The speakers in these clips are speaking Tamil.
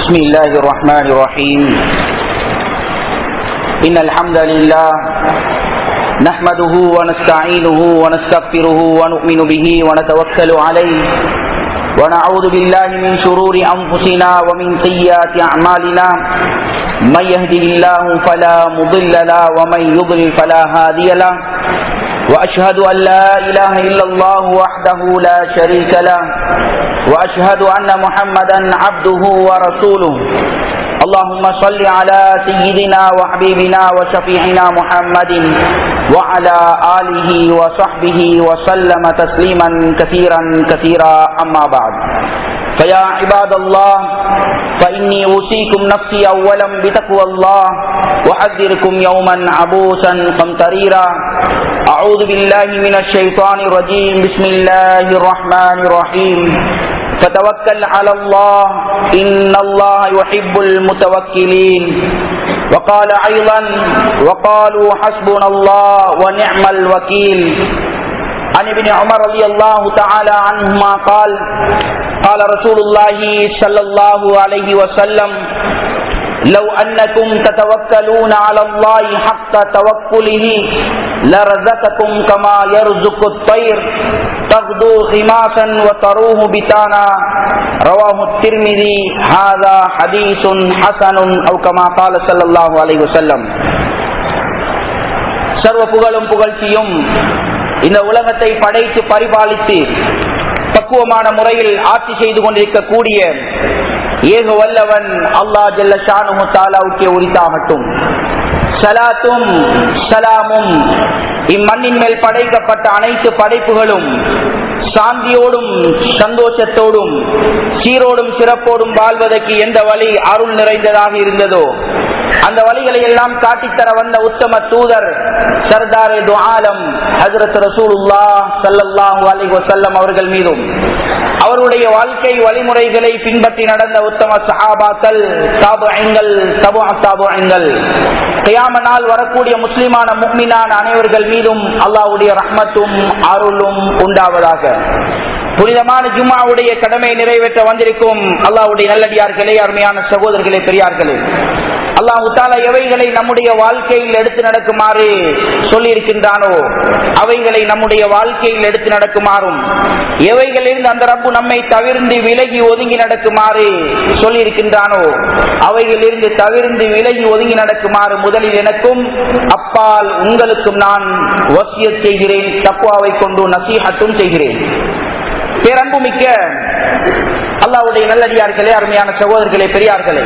بسم الله الرحمن الرحيم إن الحمد لله نحمده ونستعينه ونستغفره ونؤمن به ونتوكل عليه ونعوذ بالله من شرور أنفسنا ومن سيئات أعمالنا من يهده الله فلا مضل له ومن يضلل فلا هادي له وأشهد أن لا إله إلا الله وحده لا شريك له وأشهد أن محمدا عبده ورسوله اللهم صل على سيدنا وحبيبنا وشفيعنا محمد وعلى آله وصحبه وسلم تسليما كثيرا كثيرا أما بعد فيا عباد الله فإني أوصيكم نفسي أولا بتقوى الله وحذركم يوما عبوسا قمطريرا أعوذ بالله من الشيطان الرجيم بسم الله الرحمن الرحيم فتوكل على الله إن الله يحب المتوكلين وقال أيضا وقالوا حسبنا الله ونعم الوكيل عن ابن عمر رضي الله تعالى عنهما قال قال رسول الله صلى الله عليه وسلم لو أنكم تتوكلون على الله حق توكله لرزقكم كما يرزق الطير تغدو خماسا وتروه بتانا رواه الترمذي هذا حديث حسن أو كما قال صلى الله عليه وسلم சர்வ புகழும் புகழ்ச்சியும் இந்த உலகத்தை படைத்து பரிபாலித்து பக்குவமான முறையில் ஆட்சி செய்து கொண்டிருக்கக்கூடிய ஏக வல்லவன் அல்லா ஜல்ல ஷானு தாலாவுக்கே உரித்தாகட்டும் சலாத்தும் சலாமும் இம்மண்ணின் மேல் படைக்கப்பட்ட அனைத்து படைப்புகளும் சாந்தியோடும் சந்தோஷத்தோடும் சீரோடும் சிறப்போடும் வாழ்வதற்கு எந்த வழி அருள் நிறைந்ததாக இருந்ததோ அந்த வழிகளை எல்லாம் காட்டித்தர வந்த உத்தம தூதர் சர்தார் ஆலம் ஹசரத் ரசூலுல்லா சல்லல்லாஹு அலைஹி வஸல்லம் அவர்கள் மீதும் அவருடைய வாழ்க்கை வழிமுறைகளை பின்பற்றி நடந்த உத்தம சஹாபாக்கள் தாபுங்கள் தபு தாபுங்கள் கியாம நாள் வரக்கூடிய முஸ்லிமான முக்மினான அனைவர்கள் மீதும் அல்லாவுடைய ரஹ்மத்தும் அருளும் உண்டாவதாக புனிதமான ஜும்மாவுடைய கடமை நிறைவேற்ற வந்திருக்கும் அல்லாவுடைய நல்லடியார்களே அருமையான சகோதரர்களே பெரியார்களே அல்லாஹு தாலா எவைகளை நம்முடைய வாழ்க்கையில் எடுத்து நடக்குமாறு சொல்லி இருக்கின்றானோ அவைகளை நம்முடைய வாழ்க்கையில் எடுத்து நடக்குமாறும் எவைகளிலிருந்து அந்த ரப்பு நம்மை தவிர்ந்து விலகி ஒதுங்கி நடக்குமாறு சொல்லி இருக்கின்றானோ அவைகளிலிருந்து தவிர்ந்து விலகி ஒதுங்கி நடக்குமாறு முதலில் எனக்கும் அப்பால் உங்களுக்கும் நான் வசிய செய்கிறேன் தப்புவாவை கொண்டு நசீகத்தும் செய்கிறேன் பேரன்புமிக்க அல்லாவுடைய நல்லடியார்களே அருமையான சகோதரர்களே பெரியார்களே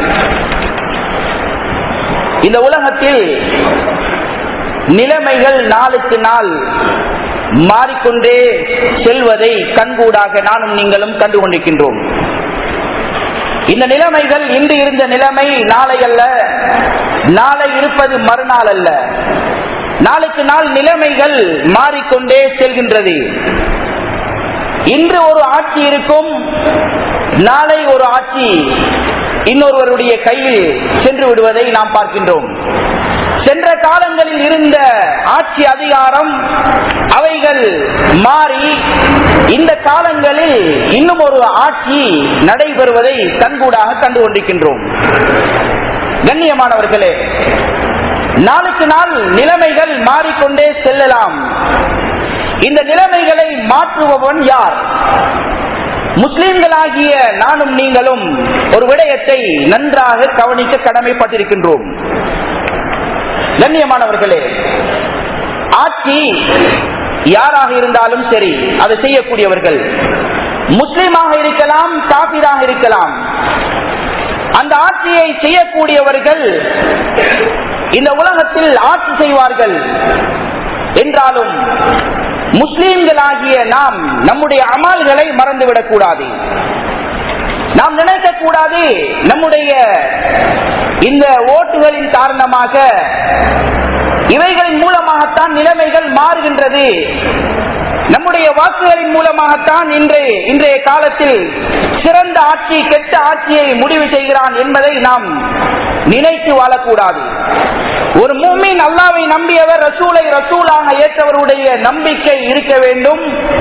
இந்த உலகத்தில் நிலைமைகள் நாளுக்கு நாள் மாறிக்கொண்டே செல்வதை கண்கூடாக நானும் நீங்களும் கண்டு கொண்டிருக்கின்றோம் இந்த நிலைமைகள் இன்று இருந்த நிலைமை நாளை அல்ல நாளை இருப்பது மறுநாள் அல்ல நாளுக்கு நாள் நிலைமைகள் மாறிக்கொண்டே செல்கின்றது இன்று ஒரு ஆட்சி இருக்கும் நாளை ஒரு ஆட்சி இன்னொருவருடைய கையில் சென்று விடுவதை நாம் பார்க்கின்றோம் சென்ற காலங்களில் இருந்த ஆட்சி அதிகாரம் அவைகள் மாறி இந்த காலங்களில் இன்னும் ஒரு ஆட்சி நடைபெறுவதை கண்கூடாக கண்டு கொண்டிருக்கின்றோம் கண்ணியமானவர்களே நாளுக்கு நாள் நிலைமைகள் மாறிக்கொண்டே செல்லலாம் இந்த நிலைமைகளை மாற்றுபவன் யார் முஸ்லிம்களாகிய நானும் நீங்களும் ஒரு விடயத்தை நன்றாக கவனிக்க கடமைப்பட்டிருக்கின்றோம் கண்ணியமானவர்களே ஆட்சி யாராக இருந்தாலும் சரி அதை செய்யக்கூடியவர்கள் முஸ்லிமாக இருக்கலாம் காபிராக இருக்கலாம் அந்த ஆட்சியை செய்யக்கூடியவர்கள் இந்த உலகத்தில் ஆட்சி செய்வார்கள் என்றாலும் முஸ்லீம்களாகிய நாம் நம்முடைய அமல்களை மறந்துவிடக் கூடாது நாம் நினைக்க கூடாது நம்முடைய இந்த ஓட்டுகளின் காரணமாக இவைகளின் மூலமாகத்தான் நிலைமைகள் மாறுகின்றது நம்முடைய வாக்குகளின் மூலமாகத்தான் இன்று இன்றைய காலத்தில் சிறந்த ஆட்சி கெட்ட ஆட்சியை முடிவு செய்கிறான் என்பதை நாம் நினைத்து வாழக்கூடாது ஒரு மூமின் அல்லாவை நம்பியவர் ரசூலை ரசூலாக ஏற்றவருடைய நம்பிக்கை இருக்க வேண்டும்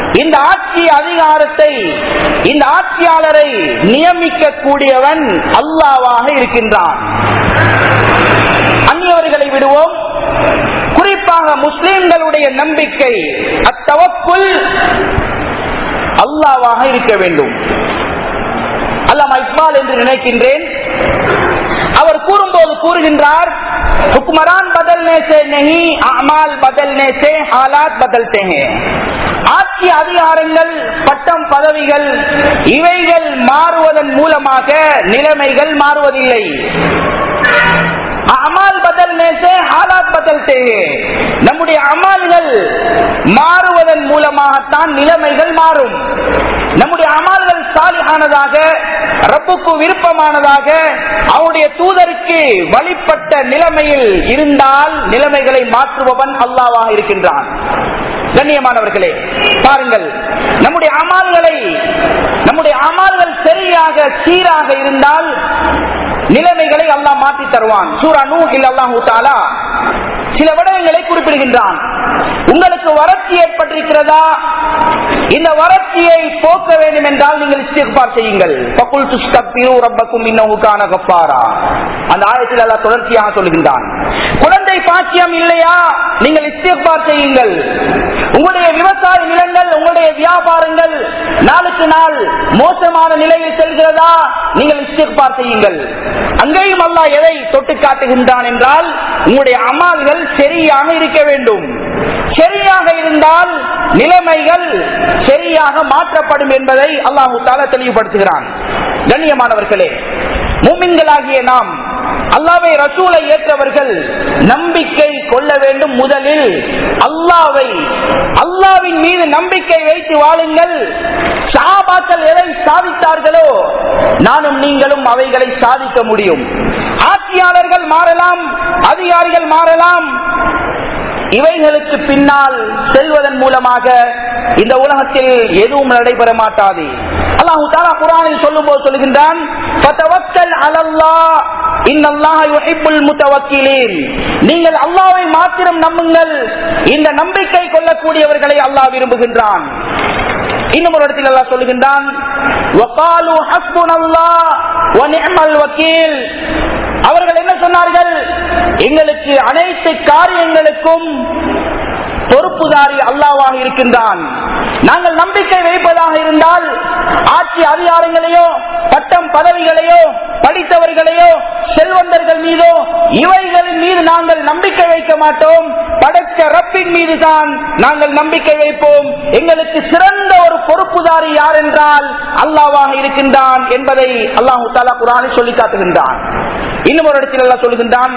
இந்த ஆட்சி அதிகாரத்தை இந்த ஆட்சியாளரை நியமிக்க கூடியவன் அல்லாவாக இருக்கின்றான் அந்நியவர்களை விடுவோம் குறிப்பாக முஸ்லிம்களுடைய நம்பிக்கை அத்தவக்குள் அல்லாவாக இருக்க வேண்டும் அல்லாமா இக்பால் என்று நினைக்கின்றேன் அவர் கூறும்போது கூறுகின்றார் हुक्मरान बदलने से नहीं अमाल बदलने से हालात बदलते हैं ஆட்சி அதிகாரங்கள் பட்டம் பதவிகள் இவைகள் மாறுவதன் மூலமாக நிலைமைகள் மாறுவதில்லை அமால் பதல்னே ஹாலாத் பதல்தே நம்முடைய அமால்கள் மாறுவதன் மூலமாகத்தான் நிலைமைகள் மாறும் நம்முடைய அமால்கள் சாலிகானதாக ரப்புக்கு விருப்பமானதாக அவருடைய தூதருக்கு வழிபட்ட நிலைமையில் இருந்தால் நிலைமைகளை மாற்றுபவன் அல்லாவாக இருக்கின்றான் கண்ணியமானவர்களே பாருங்கள் நம்முடைய அமால்களை நம்முடைய அமால்கள் சரியாக சீராக இருந்தால் நிலைமைகளை அல்லாஹ் மாற்றி தருவான் சூரா நூ அல்லாஹூ தாலா சில விடயங்களை குறிப்பிடுகின்றான் உங்களுக்கு வறட்சி ஏற்பட்டிருக்கிறதா இந்த வறட்சியை போக்க வேண்டும் என்றால் நீங்கள் இஸ்திக்பார் செய்யுங்கள் பக்குல் துஸ்தக்பிரு ரப்பக்கும் இன்னஹுக்கான கஃபாரா அந்த ஆயத்தில் அல்லாஹ் தொடர்ச்சியாக சொல்கின்றான் குழந்தை பாக்கியம் இல்லையா நீங்கள் இஸ்திக்பார் செய்யுங்கள் உங்களுடைய விவசாய நிலங்கள் உங்களுடைய வியாபாரங்கள் நாளுக்கு நாள் மோசமான நிலையில் செல்கிறதா நீங்கள் இஸ்திக்பார் செய்யுங்கள் அங்கேயும் அல்லாஹ் எதை தொட்டு காட்டுகின்றான் என்றால் உங்களுடைய அமால்கள் சரியாக இருக்க வேண்டும் சரியாக இருந்தால் நிலைமைகள் சரியாக மாற்றப்படும் என்பதை அல்லாஹு தாலா தெளிவுபடுத்துகிறான் கண்ணியமானவர்களே மூமின்களாகிய நாம் அல்லாவை ரசூலை ஏற்றவர்கள் நம்பிக்கை கொள்ள வேண்டும் முதலில் அல்லாவை அல்லாவின் மீது நம்பிக்கை வைத்து வாழுங்கள் சாபாக்கள் எதை சாதித்தார்களோ நானும் நீங்களும் அவைகளை சாதிக்க முடியும் ஆட்சியாளர்கள் மாறலாம் அதிகாரிகள் மாறலாம் இவைகளுக்கு பின்னால் செல்வதன் மூலமாக இந்த உலகத்தில் எதுவும் நடைபெற மாட்டாது அல்லாஹு தாலா குரானில் சொல்லும் போது சொல்லுகின்றான் நீங்கள் அல்லாவை மாத்திரம் நம்புங்கள் இந்த நம்பிக்கை கொள்ளக்கூடியவர்களை அல்லாஹ் விரும்புகின்றான் இன்னும் ஒரு இடத்தில் அல்லாஹ் சொல்லுகின்றான் அவர்கள் என்ன சொன்னார்கள் எங்களுக்கு அனைத்து காரியங்களுக்கும் பொறுப்புதாரி அல்லாவாக இருக்கின்றான் நாங்கள் நம்பிக்கை வைப்பதாக இருந்தால் ஆட்சி அதிகாரங்களையோ பட்டம் பதவிகளையோ படித்தவர்களையோ செல்வந்தர்கள் மீதோ இவைகளின் மீது நாங்கள் நம்பிக்கை வைக்க மாட்டோம் படைத்த ரப்பின் மீது தான் நாங்கள் நம்பிக்கை வைப்போம் எங்களுக்கு சிறந்த ஒரு பொறுப்புதாரி யார் என்றால் அல்லாவாக இருக்கின்றான் என்பதை அல்லாஹு தாலா குரானை சொல்லி காட்டுகின்றான் இன்னும் ஒரு இடத்தில் எல்லாம் சொல்லுகின்றான்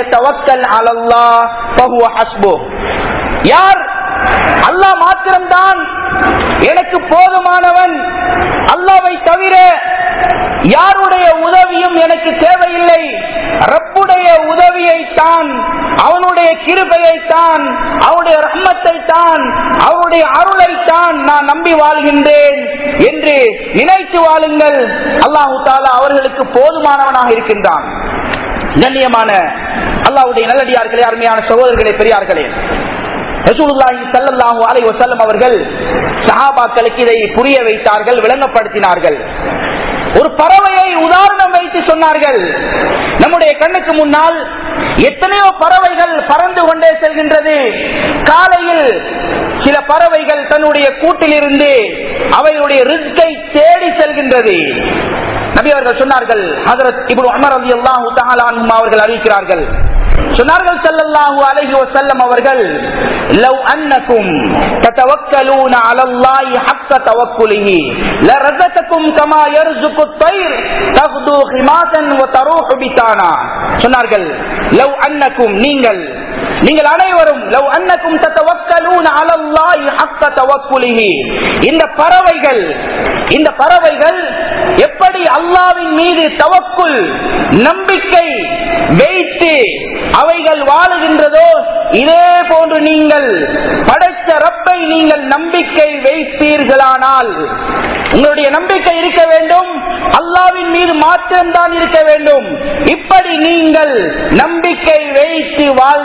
யார் அல்லாஹ் மாத்திரம்தான் எனக்கு போதுமானவன் அல்லாவை தவிர யாருடைய உதவியும் எனக்கு தேவையில்லை ரப்புடைய உதவியை தான் அவனுடைய கிருபையை தான் அவனுடைய ரம்மத்தை தான் அவனுடைய அருளை தான் நான் நம்பி வாழ்கின்றேன் என்று நினைத்து வாழுங்கள் அல்லாஹு தாலா அவர்களுக்கு போதுமானவனாக இருக்கின்றான் கண்ணியமான அல்லாவுடைய நல்லடியார்களே அருமையான சகோதரர்களே பெரியார்களே ரசூலுல்லாஹி ஸல்லல்லாஹு அலைஹி வஸல்லம் அவர்கள் சஹாபாக்களுக்கு இதை புரிய வைத்தார்கள் விளங்கப்படுத்தினார்கள் ஒரு பறவையை உதாரணம் வைத்து சொன்னார்கள் நம்முடைய கண்ணுக்கு முன்னால் எத்தனையோ பறவைகள் பறந்து கொண்டே செல்கின்றது காலையில் சில பறவைகள் தன்னுடைய கூட்டிலிருந்து அவையுடைய ரிஸ்கை தேடி செல்கின்றது நபி அவர்கள் சொன்னார்கள் ஹதரத் இப்னு உமர் ரலியல்லாஹு தஆலா அன்ஹும் அவர்கள் அறிவிக்கிறார்கள் சொன்னார்கள் ஸல்லல்லாஹு அலைஹி வஸல்லம் அவர்கள் லவ் அன்னக்கும் ததவக்கலூன அலல்லாஹி ஹக்க தவக்குலிஹி லரஸகக்கும் கமா யர்சுகு الطير தக்து ஹிமாசன் வ தரூஹு பிதானா சொன்னார்கள் லவ் அன்னக்கும் நீங்கள் நீங்கள் அனைவரும் லவ் அன்னக்கும் ததவக்கலூன அலல்லாஹி ஹக்க தவக்குலிஹி இந்த பறவைகள் இந்த பறவைகள் எப்படி அல்லாவின் மீது தவக்குள் நம்பிக்கை வைத்து அவைகள் வாழுகின்றதோ இதே போன்று நீங்கள் படைத்த ரப்பை நீங்கள் நம்பிக்கை வைப்பீர்களானால் உங்களுடைய நம்பிக்கை இருக்க வேண்டும் அல்லாவின் மீது மாத்திரம்தான் இருக்க வேண்டும் இப்படி நீங்கள் நம்பிக்கை வைத்து வாழ்ந்தால்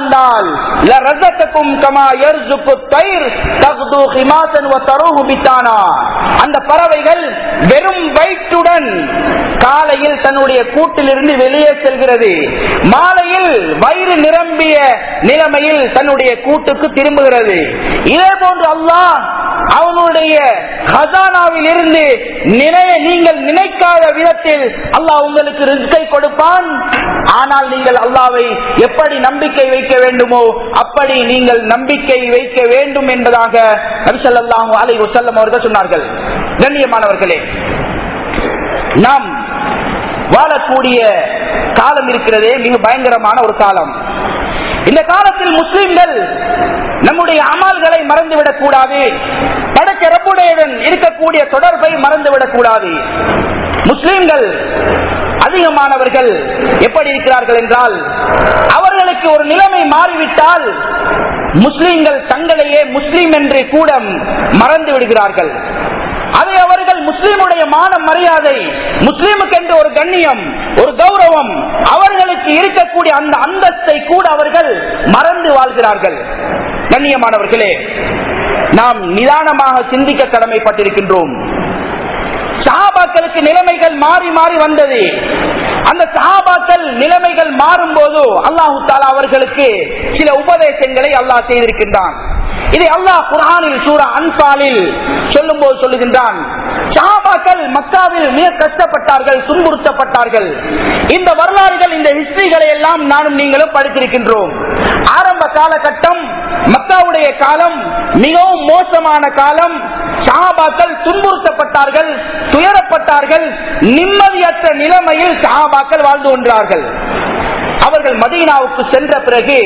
விட்டால் லரஸகக்கும் கமா யர்சுக்கு தைர் தக்து ஹிமாசன் வ தருஹு பித்தானா அந்த பறவைகள் வெறும் வயிற்றுடன் காலையில் தன்னுடைய கூட்டிலிருந்து வெளியே செல்கிறது மாலையில் வயிறு நிரம்பிய நிலைமையில் தன்னுடைய கூட்டுக்கு திரும்புகிறது இதே போன்று அல்லாஹ் அவனுடைய ஹசானாவில் இருந்து நினைய நீங்கள் நினைக்காத விதத்தில் அல்லாஹ் உங்களுக்கு ரிஸ்கை கொடுப்பான் ஆனால் நீங்கள் அல்லாவை எப்படி நம்பிக்கை வைக்க வேண்டுமோ அப்படி நீங்கள் நம்பிக்கை வைக்க வேண்டும் என்பதாக நபிசல்லாஹு அலை வசல்லம் அவர்கள் சொன்னார்கள் கண்ணியமானவர்களே நாம் வாழக்கூடிய காலம் இருக்கிறதே மிக பயங்கரமான ஒரு காலம் இந்த காலத்தில் முஸ்லிம்கள் நம்முடைய அமல்களை மறந்துவிடக் கூடாது படைச்ச ரப்புடையுடன் இருக்கக்கூடிய தொடர்பை மறந்துவிடக் கூடாது முஸ்லிம்கள் அதிகமானவர்கள் எப்படி இருக்கிறார்கள் என்றால் அவர்களுக்கு ஒரு நிலைமை மாறிவிட்டால் முஸ்லிம்கள் தங்களையே முஸ்லிம் என்று கூட மறந்து விடுகிறார்கள் அதை அவர்கள் முஸ்லீமுடைய மான மரியாதை முஸ்லீமுக்கு என்று ஒரு கண்ணியம் ஒரு கௌரவம் அவர்களுக்கு இருக்கக்கூடிய அந்த அந்தஸ்தை கூட அவர்கள் மறந்து வாழ்கிறார்கள் கண்ணியமானவர்களே நாம் நிதானமாக சிந்திக்க கடமைப்பட்டிருக்கின்றோம் சஹாபாக்களுக்கு நிலைமைகள் மாறி மாறி வந்தது அந்த சஹாபாக்கள் நிலைமைகள் மாறும் போது அல்லாஹு தாலா அவர்களுக்கு சில உபதேசங்களை அல்லாஹ் செய்திருக்கின்றான் இதை அல்லாஹ் குரானில் சூரா அன்பாலில் சொல்லும் போது சொல்லுகின்றான் சஹாபாக்கள் மக்காவில் மிக கஷ்டப்பட்டார்கள் துன்புறுத்தப்பட்டார்கள் இந்த வரலாறுகள் இந்த ஹிஸ்டரிகளை எல்லாம் நானும் நீங்களும் படித்திருக்கின்றோம் ஆரம்ப காலகட்டம் மக்காவுடைய காலம் மிகவும் மோசமான காலம் சஹாபாக்கள் துன்புறுத்தப்பட்டார்கள் துயரப்பட்டார்கள் நிம்மதியற்ற நிலைமையில் சஹாபாக்கள் வாழ்ந்து கொண்டார்கள் அவர்கள் மதீனாவுக்கு சென்ற பிறகு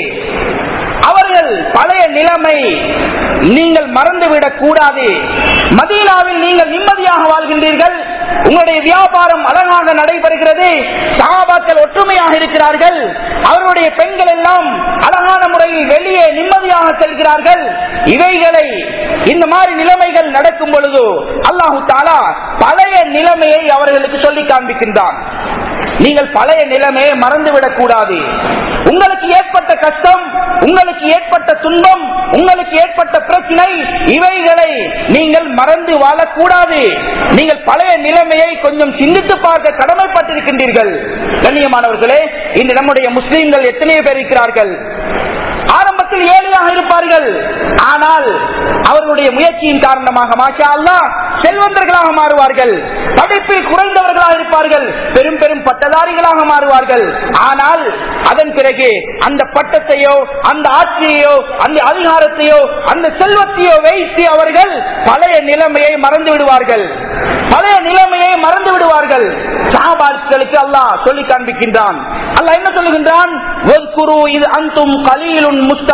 அவர்கள் பழைய நிலைமை நீங்கள் மறந்துவிடக் கூடாது மதீனாவில் நீங்கள் நிம்மதியாக வாழ்கின்றீர்கள் உங்களுடைய வியாபாரம் அழகாக நடைபெறுகிறது சகாபாக்கள் ஒற்றுமையாக இருக்கிறார்கள் அவருடைய பெண்கள் எல்லாம் அழகான முறையில் வெளியே நிம்மதியாக செல்கிறார்கள் இவைகளை இந்த மாதிரி நிலைமைகள் நடக்கும் பொழுது அல்லாஹு தாலா பழைய நிலைமையை அவர்களுக்கு சொல்லி காண்பிக்கின்றான் நீங்கள் பழைய நிலைமையை மறந்துவிடக் கூடாது உங்களுக்கு ஏற்பட்ட கஷ்டம் உங்களுக்கு ஏற்பட்ட துன்பம் உங்களுக்கு ஏற்பட்ட பிரச்சனை இவைகளை நீங்கள் மறந்து வாழக்கூடாது நீங்கள் பழைய நிலைமையை கொஞ்சம் சிந்தித்து பார்க்க கடமைப்பட்டிருக்கின்றீர்கள் கண்ணியமானவர்களே இன்று நம்முடைய முஸ்லீம்கள் எத்தனையோ பேர் இருக்கிறார்கள் ஆரம்பத்தில் ஏழையாக இருப்பார்கள் ஆனால் அவர்களுடைய முயற்சியின் காரணமாக மாஷா அல்லா செல்வந்தர்களாக மாறுவார்கள் படிப்பில் குறைந்தவர்களாக இருப்பார்கள் பெரும் பெரும் பட்டதாரிகளாக மாறுவார்கள் ஆனால் அதன் பிறகு அந்த பட்டத்தையோ அந்த ஆட்சியையோ அந்த அதிகாரத்தையோ அந்த செல்வத்தையோ வைத்து அவர்கள் பழைய நிலைமையை மறந்து விடுவார்கள் பழைய நிலைமையை மறந்து விடுவார்கள் சஹாபாக்களுக்கு அல்லாஹ் சொல்லி காண்பிக்கின்றான் அல்லாஹ் என்ன சொல்லுகின்றான் இது அந்தும் கலீலுன்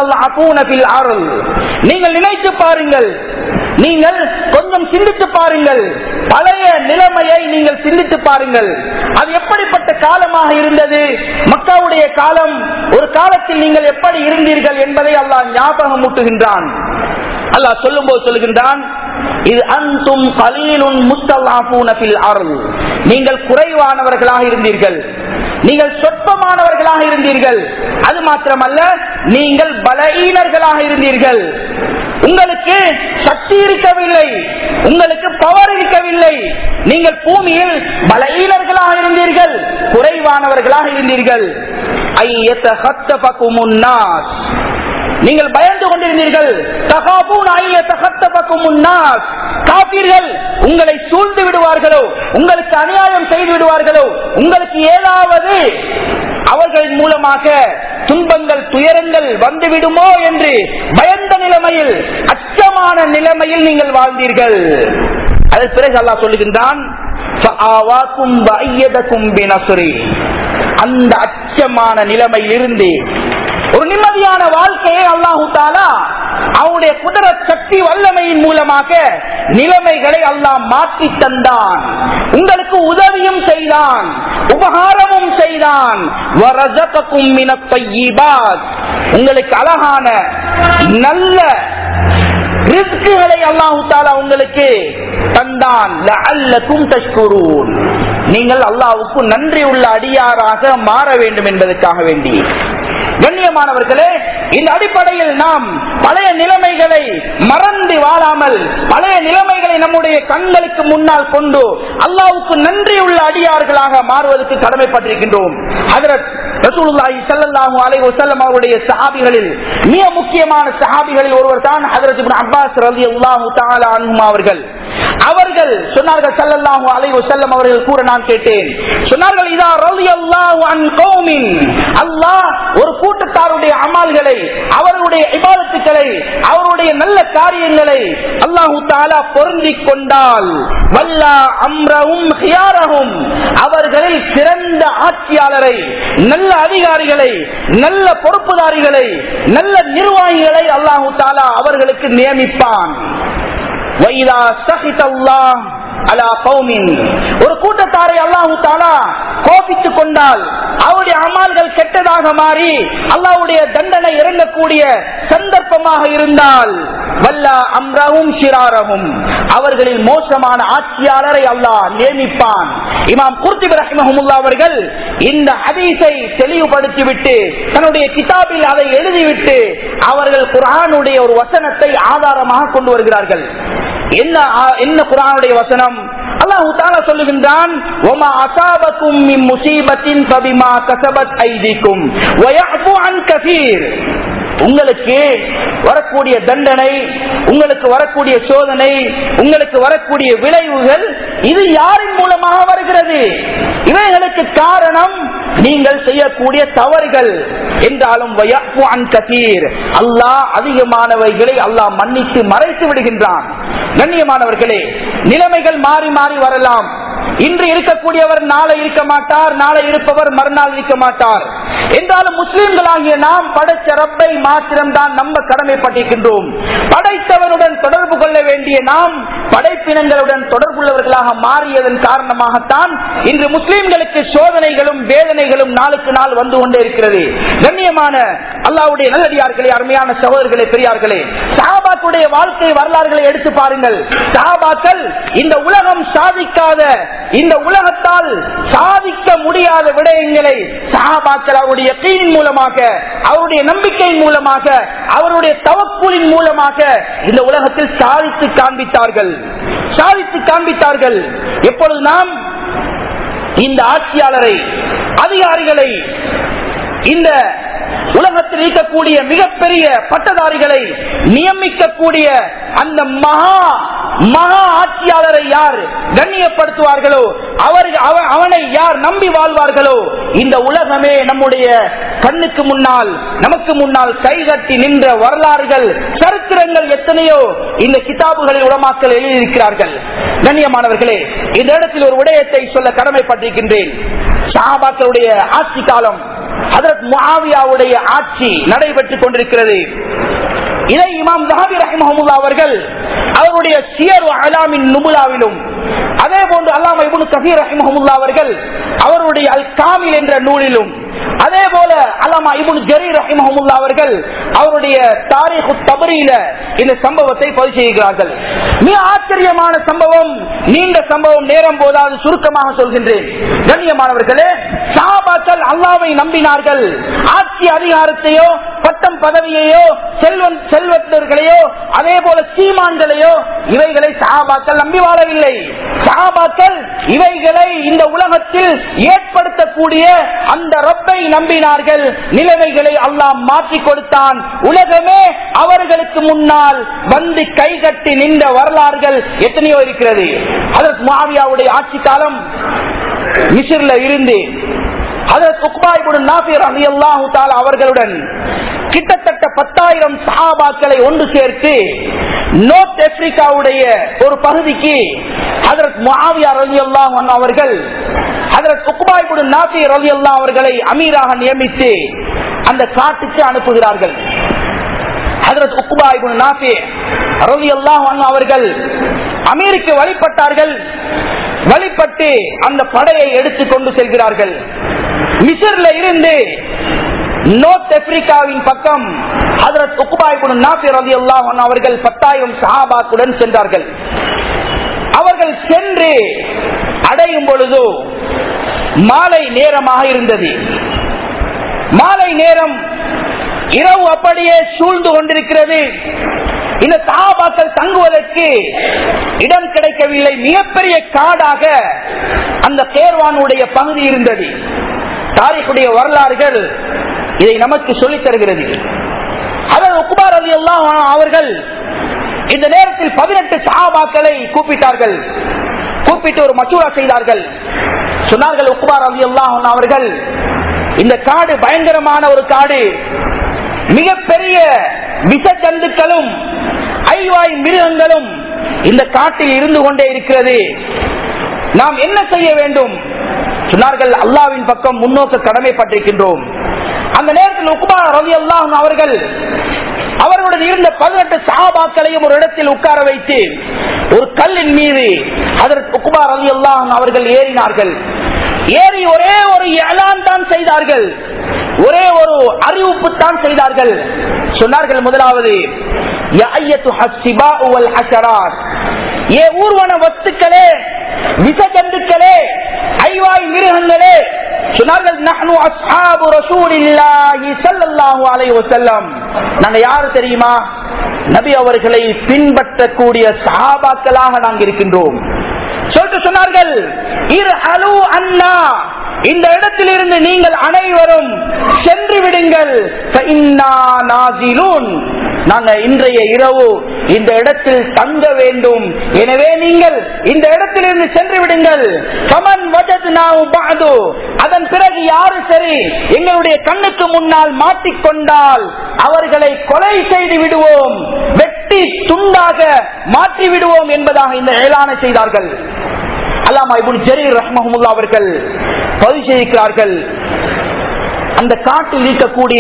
நீங்கள் நினைத்து பாருங்கள் நீங்கள் கொஞ்சம் சிந்தித்து பாருங்கள் பழைய நிலைமையை நீங்கள் சிந்தித்து பாருங்கள் அது எப்படிப்பட்ட காலமாக இருந்தது மக்காவுடைய காலம் ஒரு காலத்தில் நீங்கள் எப்படி இருந்தீர்கள் என்பதை அல்லாஹ் ஞாபகம் ஊட்டுகின்றான் அல்லாஹ் சொல்லும் போது சொல்லுகின்றான் இது அந்தும் கலீலுன் முஸ்தல்லாபூனபில் அருள் நீங்கள் குறைவானவர்களாக இருந்தீர்கள் நீங்கள் சொற்பமானவர்களாக இருந்தீர்கள் அது மாத்திரமல்ல நீங்கள் பலஈனர்களாக இருந்தீர்கள் உங்களுக்கு சக்தி இருக்கவில்லை உங்களுக்கு பவர் இருக்கவில்லை நீங்கள் பூமியில் பலஈனர்களாக இருந்தீர்கள் குறைவானவர்களாக இருந்தீர்கள் நீங்கள் பயந்து கொண்டிருந்தீர்கள் காப்பீர்கள் உங்களை சூழ்ந்து விடுவார்களோ உங்களுக்கு அநியாயம் செய்து விடுவார்களோ உங்களுக்கு ஏதாவது அவர்களின் மூலமாக துன்பங்கள் துயரங்கள் வந்துவிடுமோ என்று பயந்த நிலைமையில் அச்சமான நிலைமையில் நீங்கள் வாழ்ந்தீர்கள் அதன் பிறகு அல்லாஹ் சொல்லுகின்றான் அந்த அச்சமான நிலைமையில் இருந்து ஒரு நிம்மதியான வாழ்க்கையை அல்லாஹு தாலா அவனுடைய குதிர சக்தி வல்லமையின் மூலமாக நிலைமைகளை அல்லாஹ் மாற்றி தந்தான் உங்களுக்கு உதவியும் செய்தான் உபகாரமும் செய்தான் உங்களுக்கு அழகான நல்ல ரிஸ்குகளை அல்லாஹு தாலா உங்களுக்கு தந்தான் நீங்கள் அல்லாவுக்கு நன்றி உள்ள அடியாராக மாற வேண்டும் என்பதற்காக வேண்டி கண்ணியமானவர்களே இந்த அடிப்படையில் நாம் பழைய நிலைமைகளை மறந்து வாழாமல் பழைய நிலைமைகளை நம்முடைய கண்களுக்கு முன்னால் கொண்டு அல்லாவுக்கு நன்றி உள்ள அடியார்களாக மாறுவதற்கு கடமைப்பட்டிருக்கின்றோம் ஹதரத் ரசூலுல்லாஹி ஸல்லல்லாஹு அலைஹி வஸல்லம் அவருடைய சஹாபிகளில் மிக முக்கியமான சஹாபிகளில் ஒருவர் தான் ஹதரத் இப்னு அப்பாஸ் ரலியல்லாஹு தஆலா அன்ஹும் அவர்கள் அவர்கள் சொன்னார்கள் ஸல்லல்லாஹு அலைஹி வஸல்லம் அவர்கள் கூற நான் கேட்டேன் சொன்னார்கள் இதா ரலியல்லாஹு அன் கௌமின் அல்லாஹ் ஒரு கூட்டத்தாருடைய அமல்களை அவர்களுடைய இபாதத்துக்களை அவருடைய நல்ல காரியங்களை அல்லாஹு தஆலா பொருந்திக் கொண்டால் வல்லா அம்ரஹும் ஹியாரஹும் அவர்களில் சிறந்த ஆட்சியாளரை நல்ல அதிகாரிகளை நல்ல பொறுப்புதாரிகளை நல்ல நிர்வாகிகளை அல்லாஹு தாலா அவர்களுக்கு நியமிப்பான் வைதா சஹிதல்லாஹ் அலா கௌமின் ஒரு கூட்டத்தாரை அல்லாஹு தாலா கோபித்துக் கொண்டால் அவருடைய அமால்கள் கெட்டதாக மாறி அல்லாவுடைய தண்டனை இறங்கக்கூடிய சந்தர்ப்பமாக இருந்தால் வல்ல அம்ரவும் சிராரவும் அவர்களில் மோசமான ஆட்சியாளரை அல்லாஹ் நியமிப்பான் இமாம் குர்த்திப் ரஹிமஹமுல்லா அவர்கள் இந்த ஹதீஸை தெளிவுபடுத்திவிட்டு தன்னுடைய கிதாபில் அதை எழுதிவிட்டு அவர்கள் குரானுடைய ஒரு வசனத்தை ஆதாரமாக கொண்டு வருகிறார்கள் என்ன ஆ- என்ன குரானுடைய வசனம் அல்லாஹு தாலா சொல்லுகின்றான் ஒமா அசாபக்கும் மின் முசீபத்தின் பபிமா கசபத் ஐதிக்கும் வயஃபு அன் கசீர் உங்களுக்கு வரக்கூடிய தண்டனை உங்களுக்கு வரக்கூடிய சோதனை உங்களுக்கு வரக்கூடிய விளைவுகள் இது யாரின் மூலமாக வருகிறது இவைகளுக்கு காரணம் நீங்கள் செய்யக்கூடிய தவறுகள் என்றாலும் வயஃபு அன் கசீர் அல்லாஹ் அதிகமானவைகளை அல்லாஹ் மன்னித்து மறைத்து விடுகின்றான் கண்ணியமானவர்களே நிலைமைகள் மாறி மாறி வரலாம் இன்று இருக்கக்கூடியவர் நாளை இருக்க மாட்டார் நாளை இருப்பவர் மறுநாள் இருக்க மாட்டார் என்றாலும் முஸ்லிம்களாகிய நாம் படைச்ச ரப்பை மாத்திரம்தான் நம்ப கடமைப்பட்டிருக்கின்றோம் படைத்தவனுடன் தொடர்பு கொள்ள வேண்டிய நாம் படைப்பினங்களுடன் தொடர்புள்ளவர்களாக மாறியதன் காரணமாகத்தான் இன்று முஸ்லிம்களுக்கு சோதனைகளும் வேதனைகளும் நாளுக்கு நாள் வந்து கொண்டே இருக்கிறது கண்ணியமான அல்லாவுடைய நல்லடியார்களே அருமையான சகோதரர்களே பெரியார்களே சாபாக்குடைய வாழ்க்கை வரலாறுகளை எடுத்து பாருங்கள் சாபாக்கள் இந்த உலகம் சாதிக்காத இந்த உலகத்தால் சாதிக்க முடியாத விடயங்களை சஹாபாக்கள் அவருடைய யக்கீனின் மூலமாக அவருடைய நம்பிக்கையின் மூலமாக அவருடைய தவக்குலின் மூலமாக இந்த உலகத்தில் சாதித்து காண்பித்தார்கள் சாதித்து காண்பித்தார்கள் எப்பொழுது நாம் இந்த ஆட்சியாளரை அதிகாரிகளை இந்த உலகத்தில் இருக்கக்கூடிய மிகப்பெரிய பட்டதாரிகளை நியமிக்கக்கூடிய அந்த மகா மகா ஆட்சியாளரை யார் கண்ணியப்படுத்துவார்களோ அவர் அவ- அவனை யார் நம்பி வாழ்வார்களோ இந்த உலகமே நம்முடைய கண்ணுக்கு முன்னால் நமக்கு முன்னால் கைகட்டி நின்ற வரலாறுகள் சரித்திரங்கள் எத்தனையோ இந்த கிதாபுகளில் உலமாக்கள் எழுதியிருக்கிறார்கள் கண்ணியமானவர்களே இந்த இடத்தில் ஒரு விடயத்தை சொல்ல கடமைப்பட்டிருக்கின்றேன் ஷாபாக்களுடைய ஆட்சி காலம் ஹதரத் முஆவியாவுடைய ஆட்சி நடைபெற்றுக் கொண்டிருக்கிறது இதை இமாம் ஜஹாபி ரஹிமஹமுல்லா அவர்கள் அவருடைய சியர் அலாமின் நுபுலாவிலும் அதே போன்று அல்லாம இபுனு கபீர் ரஹிமஹமுல்லா அவர்கள் அவருடைய அல் காமில் என்ற நூலிலும் அதே போல அல்லாமா இபுனு ஜரீர் ரஹிமஹமுல்லா அவர்கள் அவருடைய தாரீஹு தபரியில இந்த சம்பவத்தை பதிவு செய்கிறார்கள் மிக ஆச்சரியமான சம்பவம் நீண்ட சம்பவம் நேரம் போதாது சுருக்கமாக சொல்கின்றேன் கண்ணியமானவர்களே சாபாக்கள் அல்லாவை நம்பினார்கள் ஆட்சி அதிகாரத்தையோ பட்டம் பதவியையோ செல்வன் செல்வந்தர்களையோ அதே போல சீமான்களையோ இவைகளை சஹாபாக்கள் நம்பி வாழவில்லை சஹாபாக்கள் இவைகளை இந்த உலகத்தில் ஏற்படுத்தக்கூடிய அந்த ரப்பை நம்பினார்கள் நிலைமைகளை அல்லாஹ் மாற்றி கொடுத்தான் உலகமே அவர்களுக்கு முன்னால் வந்து கைகட்டி நின்ற வரலாறுகள் எத்தனையோ இருக்கிறது அதற்கு மாவியாவுடைய ஆட்சி காலம் மிசிர்ல இருந்து அதற்கு உக்பாய்புடன் நாசிர் அலி அல்லாஹு அவர்களுடன் கிட்டத்தட்ட பத்தாயிரம் சஹாபாக்களை ஒன்று சேர்த்து நோர்த் ஆப்பிரிக்காவுடைய ஒரு பகுதிக்கு அதற்கு முஆவியா ரலியல்லாஹு அன்ஹு அவர்கள் அதற்கு உக்பாய்புடன் நாசிர் ரலி அல்லாஹ் அவர்களை அமீராக நியமித்து அந்த காட்டுக்கு அனுப்புகிறார்கள் ஹதரத் உக்பா இப்னு நாஃபி ரலியல்லாஹு அன்ஹு அவர்கள் அமீருக்கு வழிபட்டார்கள் வழிபட்டு அந்த படையை எடுத்துக் கொண்டு செல்கிறார்கள் மிசர்ல இருந்து நோர்த் ஆப்பிரிக்காவின் பக்கம் ஹதரத் உக்பா இப்னு நாஃபி ரலியல்லாஹு அன்ஹு அவர்கள் பத்தாயிரம் சஹாபாக்குடன் சென்றார்கள் அவர்கள் சென்று அடையும் பொழுது மாலை நேரமாக இருந்தது மாலை நேரம் இரவு அப்படியே சூழ்ந்து கொண்டிருக்கிறது இந்த சஹாபாக்கள் தங்குவதற்கு இடம் கிடைக்கவில்லை மிகப்பெரிய காடாக அந்த தேர்வானுடைய பகுதி இருந்தது தாரிக்குடைய வரலாறுகள் இதை நமக்கு சொல்லித் தருகிறது அதாவது உக்குபார் அலி அல்லாஹ் அவர்கள் இந்த நேரத்தில் பதினெட்டு சஹாபாக்களை கூப்பிட்டார்கள் கூப்பிட்டு ஒரு மசூரா செய்தார்கள் சொன்னார்கள் உக்குபார் அலி அல்லாஹ் அவர்கள் இந்த காடு பயங்கரமான ஒரு காடு மிகப்பெரிய விஷ ஜந்துக்களும் ஐவாய் மிருகங்களும் இந்த காட்டில் இருந்து கொண்டே இருக்கிறது நாம் என்ன செய்ய வேண்டும் சொன்னார்கள் அல்லாவின் பக்கம் முன்னோக்க கடமைப்பட்டிருக்கின்றோம் அந்த நேரத்தில் உக்பா ரவி அல்லாஹ் அவர்கள் அவர்களுடன் இருந்த பதினெட்டு சஹாபாக்களையும் ஒரு இடத்தில் உட்கார வைத்து ஒரு கல்லின் மீது அதற்கு உக்பா ரவி அல்லாஹ் அவர்கள் ஏறினார்கள் ஏறி ஒரே ஒரு எலான் தான் செய்தார்கள் ஒரே ஒரு அறிவிப்பு தான் செய்தார்கள் சொன்னார்கள் முதலாவது யா ஐயத்துஹ ஸிபாஉ வல் ஹஷராத். ஏ ஊர்வன வஸ்துக்களே விசஜந்துக்களே ஐவாய் மிருகங்களே சொன்னார்கள் நஹ்னு அஸ்ஹாபு ரசூலில்லாஹி ஸல்லல்லாஹு அலைஹி வஸல்லம் நாங்க யாரு தெரியுமா நபி அவர்களை பின்பற்றக்கூடிய சஹாபாக்களாக நாங்கள் இருக்கின்றோம் சொல்லிட்டு சொன்னார்கள் இரு அலு அண்ணா இந்த இடத்திலிருந்து நீங்கள் அனைவரும் சென்று விடுங்கள் فإنا نازلون. நாங்க இன்றைய இரவு இந்த இடத்தில் தங்க வேண்டும் எனவே நீங்கள் இந்த இடத்திலிருந்து சென்று விடுங்கள் கமன் வஜத்னாஹு பஅது. அதன் பிறகு யாரு சரி எங்களுடைய கண்ணுக்கு முன்னால் மாட்டிக்கொண்டால் அவர்களை கொலை செய்து விடுவோம் வெட்டி துண்டாக மாற்றி விடுவோம் என்பதாக இந்த ஏலான செய்தார்கள் அல்லாமா இபுன் ஜரீர் ரஹ்மஹமுல்லா அவர்கள் பதிவு செய்திருக்கிறார்கள் அந்த காட்டில் இருக்கக்கூடிய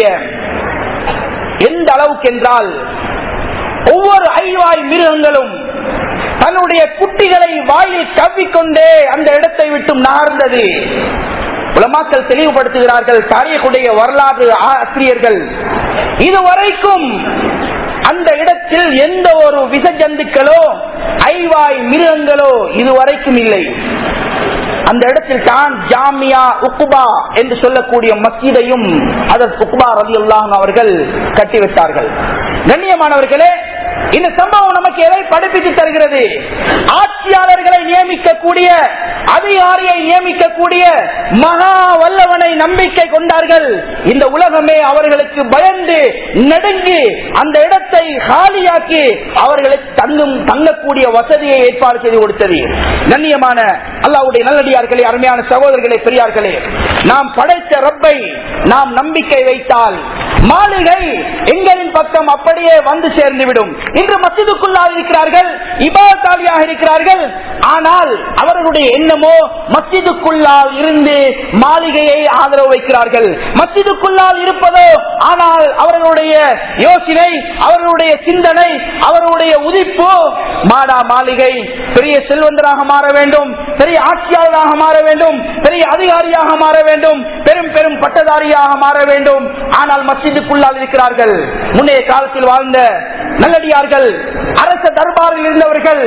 எந்த அளவுக்கு என்றால் ஒவ்வொரு ஐவாய் மிருகங்களும் தன்னுடைய குட்டிகளை வாயில் கவ்விக்கொண்டே அந்த இடத்தை விட்டு நகர்ந்தது உலமாக்கள் தெளிவுபடுத்துகிறார்கள் தாரியக்குடைய வரலாறு ஆசிரியர்கள் இதுவரைக்கும் அந்த இடத்தில் எந்த ஒரு விசஜந்துக்களோ ஐவாய் மிருகங்களோ இதுவரைக்கும் இல்லை அந்த இடத்தில் தான் ஜாமியா உக்குபா என்று சொல்லக்கூடிய மஸ்ஜிதையும் அதற்கு உக்குபா ரவி அவர்கள் கட்டிவிட்டார்கள் கண்ணியமானவர்களே இந்த சம்பவம் நமக்கு எதை படிப்பித்து தருகிறது ஆட்சியாளர்களை நியமிக்கக்கூடிய அதிகாரியை நியமிக்கக்கூடிய மகா வல்லவனை நம்பிக்கை கொண்டார்கள் இந்த உலகமே அவர்களுக்கு பயந்து நெடுங்கி அந்த இடத்தை காலியாக்கி அவர்களுக்கு தங்கும் தங்கக்கூடிய வசதியை ஏற்பாடு செய்து கொடுத்தது கண்ணியமான அல்லாவுடைய நல்லடியார்களே அருமையான சகோதரர்களே பெரியார்களே நாம் படைத்த ரப்பை நாம் நம்பிக்கை வைத்தால் மாளிகை எங்களின் பக்கம் அப்படியே வந்து சேர்ந்துவிடும் இன்று மசிதுக்குள்ளால் இருக்கிறார்கள் இபாத்தாலியாக இருக்கிறார்கள் ஆனால் அவர்களுடைய எண்ணமோ மஸ்ஜிதுக்குள்ளால் இருந்து மாளிகையை ஆதரவு வைக்கிறார்கள் மஸ்ஜிதுக்குள்ளால் இருப்பதோ ஆனால் அவர்களுடைய யோசனை அவர்களுடைய சிந்தனை அவர்களுடைய உதிப்பு மாடா மாளிகை பெரிய செல்வந்தராக மாற வேண்டும் பெரிய ஆட்சியாளராக மாற வேண்டும் பெரிய அதிகாரியாக மாற வேண்டும் பெரும் பெரும் பட்டதாரியாக மாற வேண்டும் ஆனால் மஸ்ஜிதுக்குள்ளால் இருக்கிறார்கள் முன்னைய காலத்தில் வாழ்ந்த நல்லடியார்கள் அரச தர்பாரில் இருந்தவர்கள்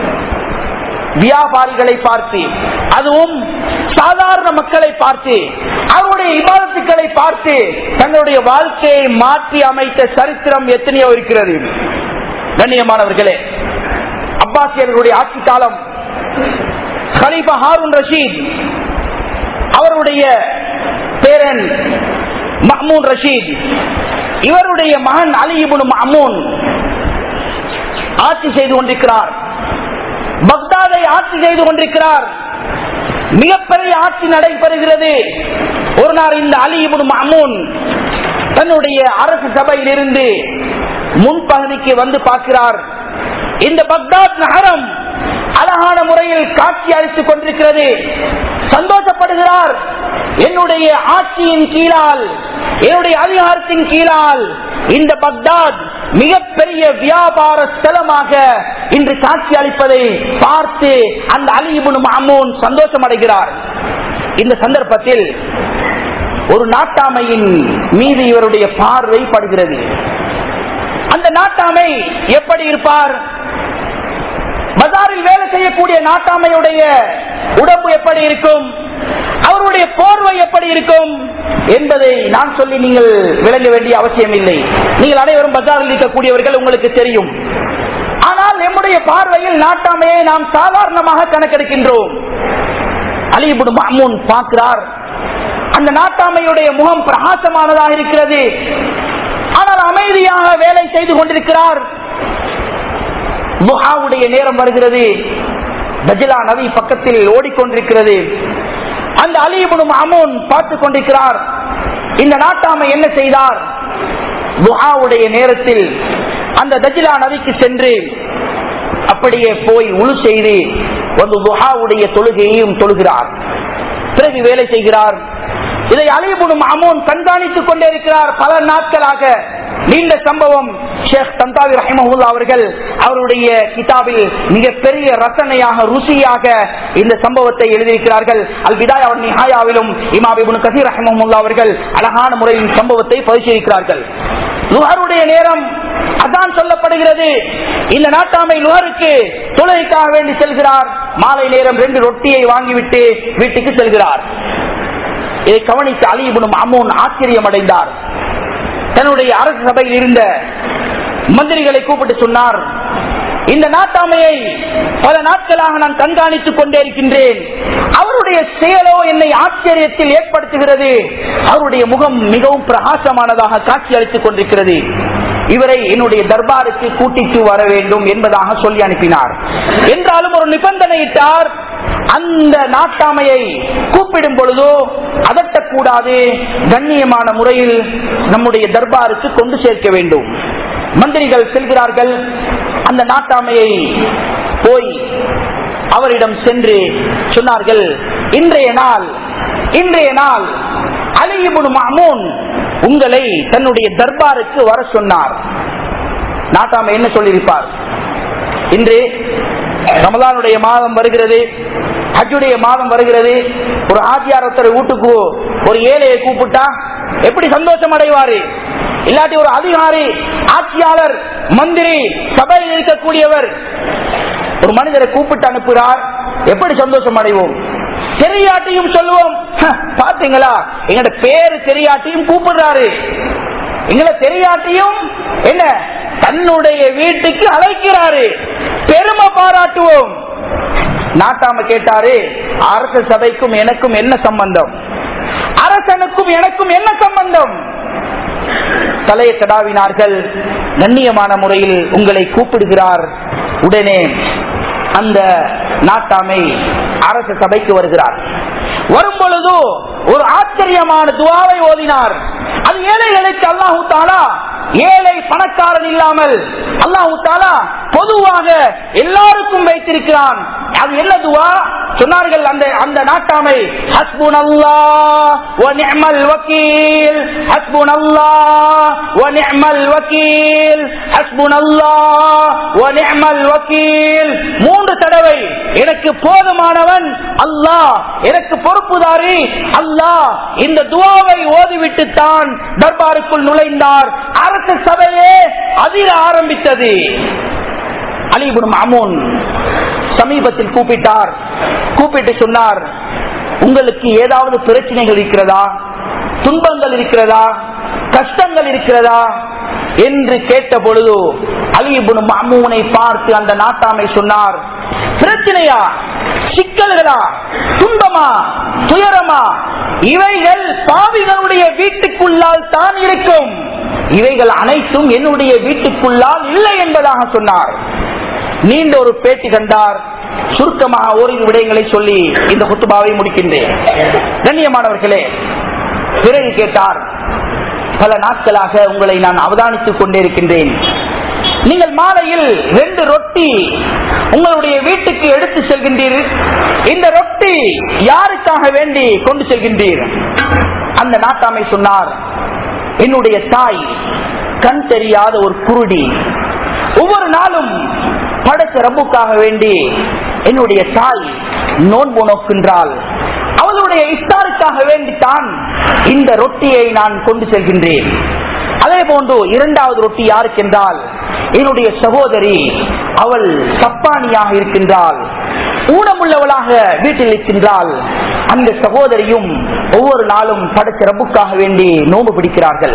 வியாபாரிகளை பார்த்து அதுவும் சாதாரண மக்களை பார்த்து அவருடைய இபாதத்துக்களை பார்த்து தங்களுடைய வாழ்க்கையை மாற்றி அமைத்த சரித்திரம் எத்தனையோ இருக்கிறது கண்ணியமானவர்களே அப்பாசியர்களுடைய ஆட்சி காலம் ஹலீஃபா ஹாரூன் ரஷீத் அவருடைய பேரன் மஹமூன் ரஷீத் இவருடைய மகன் அலிபுன் மஹமூன் ஆட்சி செய்து கொண்டிருக்கிறார் பக்தாதை ஆட்சி செய்து கொண்டிருக்கிறார் மிகப்பெரிய ஆட்சி நடைபெறுகிறது ஒரு நாள் இந்த அலிபுன் மஹமூன் தன்னுடைய அரசு சபையில் இருந்து முன்பகுதிக்கு வந்து பார்க்கிறார் இந்த பக்தாத் நகரம் அழகான முறையில் காட்சி அளித்துக் கொண்டிருக்கிறது சந்தோஷப்படுகிறார் என்னுடைய ஆட்சியின் கீழால் என்னுடைய அதிகாரத்தின் கீழால் இந்த பக்தாத் மிகப்பெரிய வியாபார ஸ்தலமாக இன்று காட்சி அளிப்பதை பார்த்து அந்த அலிபுன் மாமூன் சந்தோஷம் அடைகிறார் இந்த சந்தர்ப்பத்தில் ஒரு நாட்டாமையின் மீது இவருடைய பார்வை படுகிறது அந்த நாட்டாமை எப்படி இருப்பார் பஜாரில் வேலை செய்யக்கூடிய நாட்டாமையுடைய உடம்பு எப்படி இருக்கும் அவருடைய போர்வை எப்படி இருக்கும் என்பதை நான் சொல்லி நீங்கள் விளங்க வேண்டிய அவசியம் இல்லை நீங்கள் அனைவரும் பஜாரில் இருக்கக்கூடியவர்கள் உங்களுக்கு தெரியும் ஆனால் நம்முடைய பார்வையில் நாட்டாமையை நாம் சாதாரணமாக கணக்கெடுக்கின்றோம் அலிபுடு மாமூன் பார்க்கிறார் அந்த நாட்டாமையுடைய முகம் பிரகாசமானதாக இருக்கிறது ஆனால் அமைதியாக வேலை செய்து கொண்டிருக்கிறார் முகாவுடைய நேரம் வருகிறது தஜிலா நதி பக்கத்தில் ஓடிக்கொண்டிருக்கிறது அந்த அலிபுடும் அமோன் பார்த்து கொண்டிருக்கிறார் இந்த நாட்டாமை என்ன செய்தார் துஹாவுடைய நேரத்தில் அந்த தஜிலா நதிக்கு சென்று அப்படியே போய் உழு செய்து வந்து துஹாவுடைய தொழுகையையும் தொழுகிறார் பிறகு வேலை செய்கிறார் இதை அலிபுடும் அமோன் கண்காணித்துக் கொண்டே இருக்கிறார் பல நாட்களாக நீண்ட சம்பவம் ஷேக் தந்தாவி ரஹிமஹுல்லா அவர்கள் அவருடைய கிதாபில் மிகப்பெரிய ரசனையாக ருசியாக இந்த சம்பவத்தை எழுதியிருக்கிறார்கள் அல் விதாய் அவர் நிஹாயாவிலும் இமாபிபுன் கசீர் ரஹிமஹுல்லா அவர்கள் அழகான முறையில் சம்பவத்தை பரிசீலிக்கிறார்கள் லுஹருடைய நேரம் அதான் சொல்லப்படுகிறது இந்த நாட்டாமை லுஹருக்கு தொழுகைக்காக வேண்டி செல்கிறார் மாலை நேரம் ரெண்டு ரொட்டியை வாங்கிவிட்டு வீட்டுக்கு செல்கிறார் இதை கவனித்து அலிபுனும் அம்மூன் ஆச்சரியம் அடைந்தார் தன்னுடைய அரசு சபையில் இருந்த மந்திரிகளை கூப்பிட்டு சொன்னார் இந்த நாட்டாமையை பல நாட்களாக நான் கண்காணித்துக் கொண்டே இருக்கின்றேன் அவருடைய செயலோ என்னை ஆச்சரியத்தில் ஏற்படுத்துகிறது அவருடைய முகம் மிகவும் பிரகாசமானதாக காட்சி அளித்துக் கொண்டிருக்கிறது இவரை என்னுடைய தர்பாருக்கு கூட்டிட்டு வர வேண்டும் என்பதாக சொல்லி அனுப்பினார் என்றாலும் ஒரு நிபந்தனையிட்டார் அந்த நாட்டாமையை கூப்பிடும் பொழுதோ அதட்டக்கூடாது கண்ணியமான முறையில் நம்முடைய தர்பாருக்கு கொண்டு சேர்க்க வேண்டும் மந்திரிகள் செல்கிறார்கள் அந்த நாட்டாமையை போய் அவரிடம் சென்று சொன்னார்கள் இன்றைய நாள் இன்றைய நாள் அலிபுன் மாமூன் உங்களை தன்னுடைய தர்பாருக்கு வர சொன்னார் நாட்டாமை என்ன சொல்லியிருப்பார் இன்று ரமதானுடைய மாதம் வருகிறது ஹஜ்ஜுடைய மாதம் வருகிறது ஒரு ஆச்சியார் ஒருத்தர் வீட்டுக்கு ஒரு ஏழையை கூப்பிட்டா எப்படி சந்தோஷம் அடைவாரு இல்லாட்டி ஒரு அதிகாரி ஆட்சியாளர் மந்திரி சபையில் இருக்கக்கூடியவர் ஒரு மனிதரை கூப்பிட்டு அனுப்புகிறார் எப்படி சந்தோஷம் அடைவோம் தெரியாட்டியும் சொல்லுவோம் பாத்தீங்களா எங்கட பேரு தெரியாட்டியும் கூப்பிடுறாரு எங்களை தெரியாட்டியும் என்ன தன்னுடைய வீட்டுக்கு அழைக்கிறாரு பெருமை பாராட்டுவோம் நாட்டாம கேட்டாரு அரச சபைக்கும் எனக்கும் என்ன சம்பந்தம் அரசனுக்கும் எனக்கும் என்ன சம்பந்தம் தலையை தடாவினார்கள் கண்ணியமான முறையில் உங்களை கூப்பிடுகிறார் உடனே அந்த நாட்டாமை அரச சபைக்கு வருகிறார் வரும் பொழுது ஒரு ஆச்சரியமான துவாவை ஓதினார் அது ஏழைகளுக்கு அல்லாஹூ தாலா ஏழை பணக்காரன் இல்லாமல் அல்லாஹூ தாலா பொதுவாக எல்லாருக்கும் வைத்திருக்கிறான் அது என்ன துவா சொன்னார்கள் அந்த அந்த நாட்டாமை ஹஸ்புன் அல்லாஹ் வக்கீல் ஹஸ்புன் அல்லாஹ் வக்கீல் ஹஸ்புன் அல்லாஹ் வக்கீல் மூன்று தடவை எனக்கு போதுமானவன் அல்லாஹ் எனக்கு பொறுப்புதாரி அல்லாஹ் இந்த துவாவை ஓதிவிட்டு தான் தர்பாருக்குள் நுழைந்தார் அரசு சபையே அதிர ஆரம்பித்தது அலிபுன் அமோன் சமீபத்தில் கூப்பிட்டார் கூப்பிட்டு சொன்னார் உங்களுக்கு ஏதாவது பிரச்சனைகள் இருக்கிறதா துன்பங்கள் இருக்கிறதா கஷ்டங்கள் இருக்கிறதா என்று கேட்ட பொழுது அலிபுன் மாமூனை பார்த்து அந்த நாட்டாமை சொன்னார் பிரச்சனையா சிக்கல்களா துன்பமா துயரமா இவைகள் பாவிகளுடைய வீட்டுக்குள்ளால் தான் இருக்கும் இவைகள் அனைத்தும் என்னுடைய வீட்டுக்குள்ளால் இல்லை என்பதாக சொன்னார் நீண்ட ஒரு பேட்டி கண்டார் சுருக்கமாக ஓரிரு விடயங்களை சொல்லி இந்த குத்துபாவை முடிக்கின்றேன் கண்ணியமானவர்களே பிறகு கேட்டார் பல நாட்களாக உங்களை நான் அவதானித்துக் கொண்டே இருக்கின்றேன் நீங்கள் மாலையில் ரெண்டு ரொட்டி உங்களுடைய வீட்டுக்கு எடுத்து செல்கின்றீர்கள் இந்த ரொட்டி யாருக்காக வேண்டி கொண்டு செல்கின்றீர் அந்த நாட்டாமை சொன்னார் என்னுடைய தாய் கண் தெரியாத ஒரு குருடி ஒவ்வொரு நாளும் படைச்ச ரப்புக்காக வேண்டி என்னுடைய தாய் நோன்பு நோக்கின்றாள் அவளுடைய இஃப்தாருக்காக வேண்டித்தான் இந்த ரொட்டியை நான் கொண்டு செல்கின்றேன் அதே போன்று இரண்டாவது ரொட்டி யாருக்கென்றால் என்னுடைய சகோதரி அவள் சப்பானியாக இருக்கின்றாள் ஊனமுள்ளவளாக வீட்டில் இருக்கின்றால் அந்த சகோதரியும் ஒவ்வொரு நாளும் படைச்ச ரப்புக்காக வேண்டி நோன்பு பிடிக்கிறார்கள்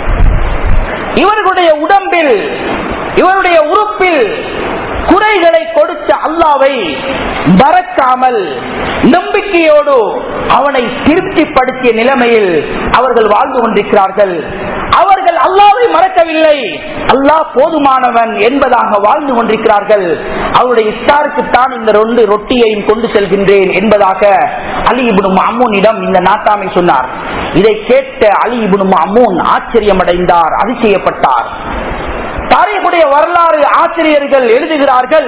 இவர்களுடைய உடம்பில் இவருடைய உறுப்பில் குறைகளை கொடுத்த அல்லாவை மறக்காமல் நம்பிக்கையோடு அவனை திருப்திப்படுத்திய நிலைமையில் அவர்கள் வாழ்ந்து கொண்டிருக்கிறார்கள் அவர்கள் அல்லாவை மறக்கவில்லை அல்லாஹ் போதுமானவன் என்பதாக வாழ்ந்து கொண்டிருக்கிறார்கள் அவருடைய இஸ்தாருக்குத்தான் இந்த ரெண்டு ரொட்டியையும் கொண்டு செல்கின்றேன் என்பதாக அலி இபுனு அம்மூனிடம் இந்த நாட்டாமை சொன்னார் இதை கேட்ட அலி இபுனு அம்மூன் ஆச்சரியமடைந்தார் அதிசயப்பட்டார் தாரியக்குடைய வரலாறு ஆசிரியர்கள் எழுதுகிறார்கள்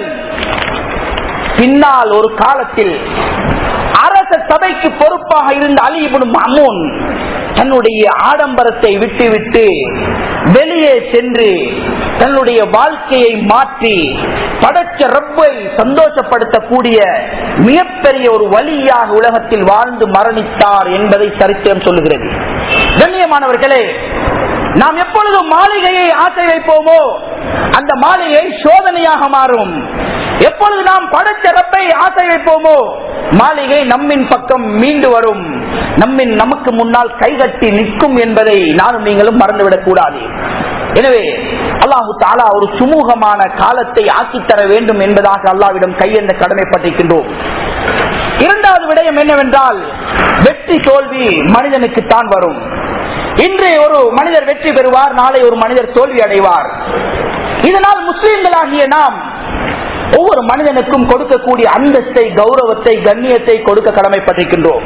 பின்னால் ஒரு காலத்தில் அரச சபைக்கு பொறுப்பாக இருந்த அலிபுன் அம்மூன் தன்னுடைய ஆடம்பரத்தை விட்டுவிட்டு வெளியே சென்று தன்னுடைய வாழ்க்கையை மாற்றி படைச்ச ரப்பை சந்தோஷப்படுத்தக்கூடிய மிகப்பெரிய ஒரு வழியாக உலகத்தில் வாழ்ந்து மரணித்தார் என்பதை சரித்திரம் சொல்லுகிறது கண்ணியமானவர்களே நாம் எப்பொழுது மாளிகையை ஆசை வைப்போமோ அந்த மாளிகை சோதனையாக மாறும் எப்பொழுது நாம் படைச்ச ரப்பை ஆசை வைப்போமோ மாளிகை நம்மின் பக்கம் மீண்டு வரும் நம்மின் நமக்கு முன்னால் கைகட்டி நிற்கும் என்பதை நானும் நீங்களும் மறந்துவிடக் கூடாது எனவே அல்லாஹு தாலா ஒரு சுமூகமான காலத்தை ஆக்கித்தர வேண்டும் என்பதாக அல்லாவிடம் கையெந்த கடமைப்பட்டிருக்கின்றோம் இரண்டாவது விடயம் என்னவென்றால் வெற்றி தோல்வி மனிதனுக்கு தான் வரும் இன்று ஒரு மனிதர் வெற்றி பெறுவார் நாளை ஒரு மனிதர் தோல்வி அடைவார் இதனால் முஸ்லிம்களாகிய நாம் ஒவ்வொரு மனிதனுக்கும் கொடுக்கக்கூடிய அந்தஸ்தை கௌரவத்தை கண்ணியத்தை கொடுக்க கடமைப்பட்டிருக்கின்றோம்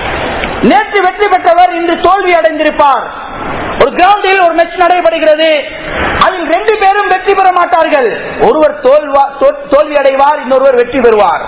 நேற்று வெற்றி பெற்றவர் இன்று தோல்வி அடைந்திருப்பார் ஒரு கிரவுண்டில் ஒரு மேட்ச் நடைபெறுகிறது அதில் ரெண்டு பேரும் வெற்றி பெற மாட்டார்கள் ஒருவர் தோல்வா- தோ- தோல்வி அடைவார் இன்னொருவர் வெற்றி பெறுவார்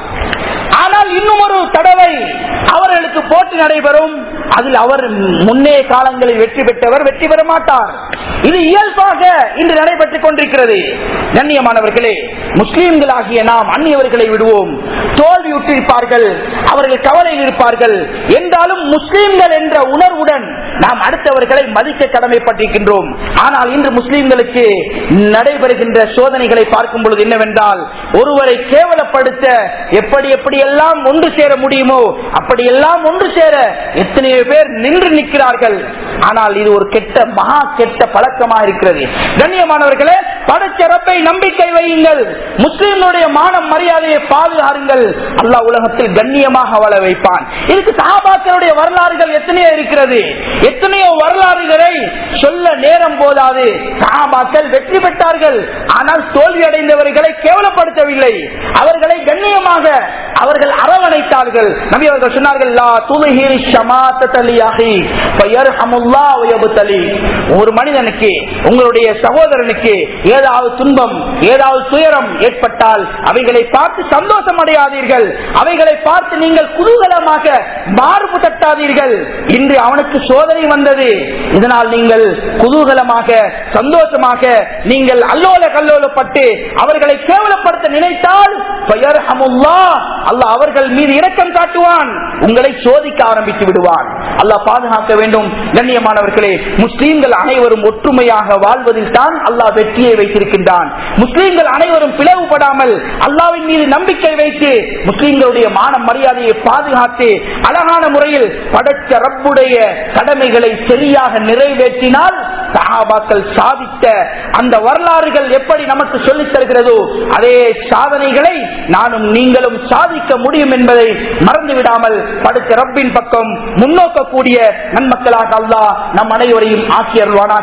ஆனால் இன்னும் ஒரு தடவை அவர்களுக்கு போட்டி நடைபெறும் அதில் அவர் முன்னே காலங்களில் வெற்றி பெற்றவர் வெற்றி பெற மாட்டார் இது இயல்பாக இன்று நடைபெற்றுக் கொண்டிருக்கிறது கண்ணியமானவர்களே முஸ்லீம்களாகிய நாம் அந்நியவர்களை விடுவோம் தோல்வியுற்றிருப்பார்கள் அவர்கள் கவலையில் இருப்பார்கள் என்றாலும் முஸ்லீம்கள் என்ற உணர்வுடன் நாம் அடுத்தவர்களை மதிக்க கடமைப்பட்டிருக்கின்றோம் ஆனால் இன்று முஸ்லீம்களுக்கு நடைபெறுகின்ற சோதனைகளை பார்க்கும் பொழுது என்னவென்றால் ஒருவரை கேவலப்படுத்த எப்படி எப்படியெல்லாம் ஒன்று சேர முடியுமோ அப்படியெல்லாம் ஒன்று சேர எத்தனையோ பேர் நின்று நிற்கிறார்கள் ஆனால் இது ஒரு கெட்ட மகா கெட்ட பழக்கமாக இருக்கிறது கண்ணியமானவர்களே படச்சிறப்பை நம்பிக்கை வையுங்கள் முஸ்லிம்களுடைய மானம் மரியாதையை பாதுகாருங்கள் அல்லாஹ் உலகத்தில் கண்ணியமாக வாழ வைப்பான் இதுக்கு சஹாபாக்களுடைய வரலாறுகள் எத்தனையோ இருக்கிறது எத்தனையோ வரலாறுகளை சொல்ல நேரம் போதாது சஹாபாக்கள் வெற்றி பெற்றார்கள் ஆனால் தோல்வி அடைந்தவர்களை கேவலப்படுத்தவில்லை அவர்களை கண்ணியமாக அவர்கள் அரவணைத்தார்கள் நபி அவர்கள் சொன்னார்கள் "லா துல்ஹிரி ஷமாத்தத லி அஹி, ஃபயர்ஹமுல்லாஹ் வயப்தலி." ஒரு மனிதனுக்கு உங்களுடைய சகோதரனுக்கு ஏதாவது துன்பம் ஏதாவது துயரம் ஏற்பட்டால் அவைகளை பார்த்து சந்தோஷம் அடையாதீர்கள் அவைகளை பார்த்து நீங்கள் குதூகலமாக மார்பு தட்டாதீர்கள் இன்று அவனுக்கு சோதனை வந்தது இதனால் நீங்கள் குதூகலமாக சந்தோஷமாக நீங்கள் அல்லோல கல்லோலப்பட்டு அவர்களை கேவலப்படுத்த நினைத்தால் ஃபயர்ஹமுல்லாஹ், அல்லாஹ் அவர்கள் மீது இரக்கம் காட்டுவான் உங்களை சோதிக்க ஆரம்பித்து விடுவான் அல்லாஹ் பாதுகாக்க வேண்டும் கண்ணியமானவர்களே முஸ்லீம்கள் அனைவரும் ஒற்றுமையாக வாழ்வதில் தான் அல்லாஹ் வெற்றியை வைத்திருக்கின்றான் முஸ்லீம்கள் அனைவரும் பிளவுபடாமல் அல்லாவின் மீது நம்பிக்கை வைத்து முஸ்லீம்களுடைய மான மரியாதையை பாதுகாத்து அழகான முறையில் படைத்த ரப்புடைய கடமைகளை சரியாக நிறைவேற்றினால் சஹாபாக்கள் சாதித்த அந்த வரலாறுகள் எப்படி நமக்கு சொல்லித் தருகிறதோ அதே சாதனைகளை நானும் நீங்களும் சாதிக்க முடியும் என்பதை மறந்து விடாமல் படுத்த ரப்பின் பக்கம் முன்னோக்கக்கூடிய நன்மக்களாக அல்லாஹ் நம் அனைவரையும் ஆக்கி அருள்வானாக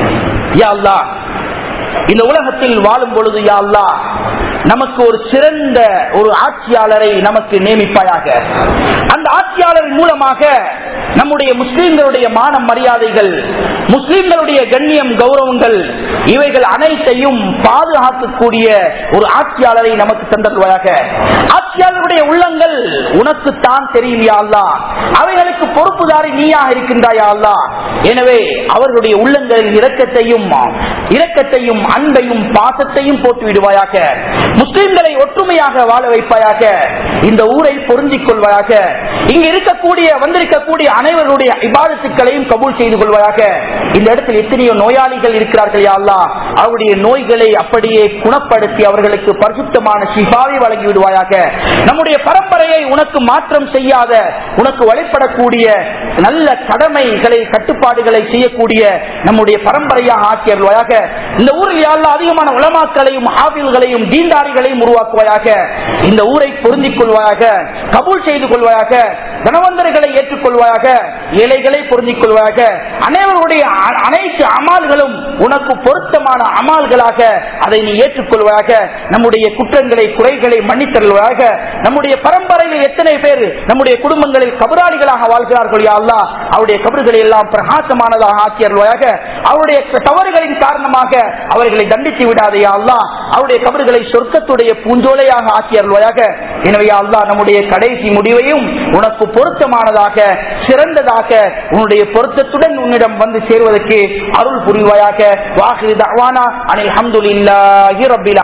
யா அல்லாஹ் இந்த உலகத்தில் வாழும் பொழுது யா அல்லாஹ் நமக்கு ஒரு சிறந்த ஒரு ஆட்சியாளரை நமக்கு நியமிப்பாயாக அந்த ஆட்சியாளர் மூலமாக நம்முடைய முஸ்லிம்களுடைய மான மரியாதைகள் முஸ்லிம்களுடைய கண்ணியம் கௌரவங்கள் இவைகள் அனைத்தையும் பாதுகாக்கக்கூடிய ஒரு ஆட்சியாளரை நமக்கு தந்தருவாயாக ஆட்சியாளருடைய உள்ளங்கள் உனக்குத்தான் தெரியும் யா அல்லாஹ் அவைகளுக்கு பொறுப்புதாரி நீயாக இருக்கின்றாயா அல்லாஹ் எனவே அவர்களுடைய உள்ளங்களில் இரக்கத்தையும் இரக்கத்தையும் அன்பையும் பாசத்தையும் போட்டு விடுவாயாக முஸ்லிம்களை ஒற்றுமையாக வாழ வைப்பாயாக இந்த ஊரை பொருந்திக் கொள்வாயாக இங்கு இருக்கக்கூடிய வந்திருக்கக்கூடிய அனைவருடைய இபாதத்துக்களையும் கபூல் செய்து கொள்வாயாக இந்த இடத்தில் எத்தனையோ நோயாளிகள் இருக்கிறார்கள் யா அல்லாஹ் அவருடைய நோய்களை அப்படியே குணப்படுத்தி அவர்களுக்கு பரிசுத்தமான சிபாவை வழங்கி விடுவாயாக நம்முடைய பரம்பரையை உனக்கு மாற்றம் செய்யாத உனக்கு வழிபடக்கூடிய நல்ல கடமைகளை கட்டுப்பாடுகளை செய்யக்கூடிய நம்முடைய பரம்பரையாக ஆக்கியருள்வாயாக இந்த ஊரில் யாழ்லா அதிகமான உலமாக்களையும் ஆபில்களையும் தீண்டாரிகளையும் உருவாக்குவாயாக இந்த ஊரை பொருந்திக் கொள்வாயாக கபூல் செய்து கொள்வாயாக தனவந்தர்களை ஏற்றுக்கொள்வாயாக ஏழைகளை பொருந்திக் கொள்வாயாக அனைவருடைய அ- அனைத்து அமால்களும் உனக்கு பொருத்தமான அமால்களாக அதை நீ ஏற்றுக்கொள்வாயாக நம்முடைய குற்றங்களை குறைகளை மன்னித்தருள்வாயாக நம்முடைய பரம்பரையில் எத்தனை பேர் நம்முடைய குடும்பங்களில் கபராளிகளாக வாழ்கிறார்கள் யா அல்லாஹ் அவருடைய கபறுகளை எல்லாம் பிரகாசமானதாக ஆக்கியருள்வாயாக அவருடைய தவறுகளின் காரணமாக அவர்களை தண்டித்து விடாதே யா அல்லாஹ் அவருடைய கபறுகளை சொர்க்கத்துடைய பூஞ்சோலையாக ஆக்கியருள்வாயாக எனவே யா அல்லாஹ் நம்முடைய கடைசி முடிவையும் உனக்கு பொருத்தமானதாக சிறந்ததாக உன்னுடைய பொருத்தத்துடன் உன்னிடம் வந்து சேருவதற்கு அருள் புரிவாயாக வாஹிரு தஅவானா அனில் ஹம்துலில்லாஹி ரப்பில்